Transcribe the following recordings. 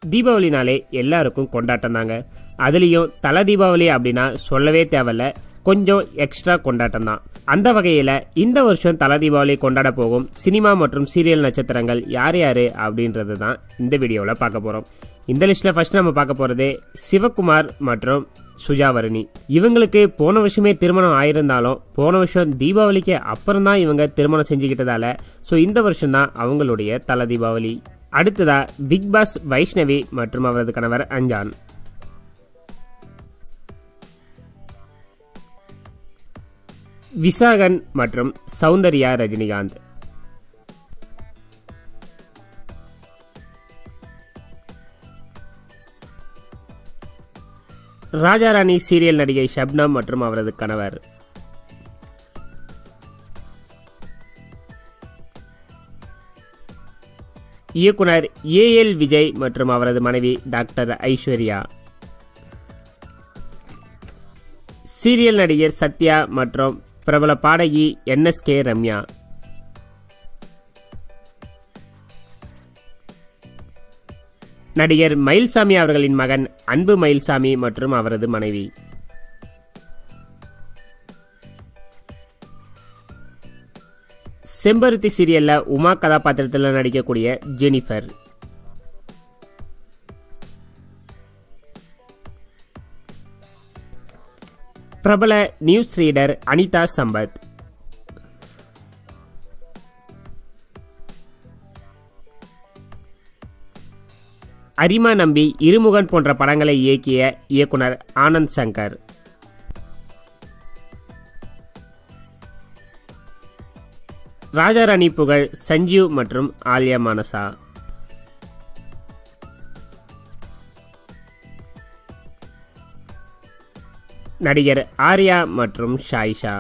தீபாவளினாலே எல்லாருக்கும் கொண்டாட்டம் தாங்க அதுலேயும் தலை தீபாவளி அப்படின்னா சொல்லவே தேவையில்ல கொஞ்சம் எக்ஸ்ட்ரா கொண்டாட்டம் தான் அந்த வகையில் இந்த வருஷம் தலை தீபாவளி கொண்டாட போகும் சினிமா மற்றும் சீரியல் நட்சத்திரங்கள் யார் யார் அப்படின்றது தான் இந்த வீடியோவில் பார்க்க போகிறோம் இந்த லிஸ்ட்டில் ஃபர்ஸ்ட் நம்ம பார்க்க போகிறது சிவகுமார் மற்றும் சுஜாவரணி இவங்களுக்கு போன வருஷமே திருமணம் ஆயிருந்தாலும் போன வருஷம் தீபாவளிக்கு அப்புறம் தான் இவங்க திருமணம் செஞ்சுக்கிட்டதால ஸோ இந்த வருஷம் தான் அவங்களுடைய தலை தீபாவளி அடுத்ததா பிக் பாஸ் வைஷ்ணவி மற்றும் அவரது கணவர் அஞ்சான் விசாகன் மற்றும் சௌந்தர்யா ரஜினிகாந்த் ராஜாராணி சீரியல் நடிகை ஷப்னம் மற்றும் அவரது கணவர் இயக்குனர் ஏஎல் விஜய் மற்றும் அவரது மனைவி டாக்டர் ஐஸ்வர்யா சீரியல் நடிகர் சத்யா மற்றும் பிரபல பாடகி என்எஸ்கே ரம்யா நடிகர் மயில்சாமி அவர்களின் மகன் அன்பு மயில்சாமி மற்றும் அவரது மனைவி செம்பருத்தி சீரியல்ல உமா கதாபாத்திரத்தில் நடிக்கக்கூடிய ஜெனிஃபர் பிரபல நியூஸ் ரீடர் அனிதா சம்பத் அரிமா நம்பி இருமுகன் போன்ற படங்களை இயக்கிய இயக்குனர் ஆனந்த் சங்கர் ராஜாராணி புகழ் சஞ்சீவ் மற்றும் ஆலியா மானசா நடிகர் ஆர்யா மற்றும் ஷாயிஷா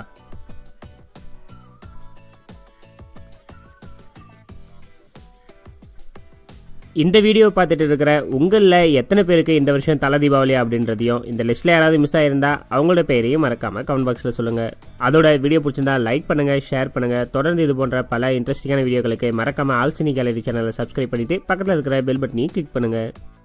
இந்த வீடியோ பார்த்துட்டு இருக்கிற உங்களில் எத்தனை பேருக்கு இந்த வருஷம் தலை தீபாவளி அப்படின்றதையும் இந்த லிஸ்ட்டில் யாராவது மிஸ் ஆயிருந்தா அவங்களோட பேரையும் மறக்காமல் கமெண்ட் பாக்ஸில் சொல்லுங்கள் அதோட வீடியோ பிடிச்சிருந்தா லைக் பண்ணுங்கள் ஷேர் பண்ணுங்கள் தொடர்ந்து இது போன்ற பல இன்ட்ரெஸ்டிங்கான வீடியோக்களுக்கு மறக்காமல் ஆல்சினி கேலரி சேனலை சப்ஸ்கிரைப் பண்ணிவிட்டு பக்கத்தில் இருக்கிற பெல் பட்டனையும் கிளிக் பண்ணுங்கள்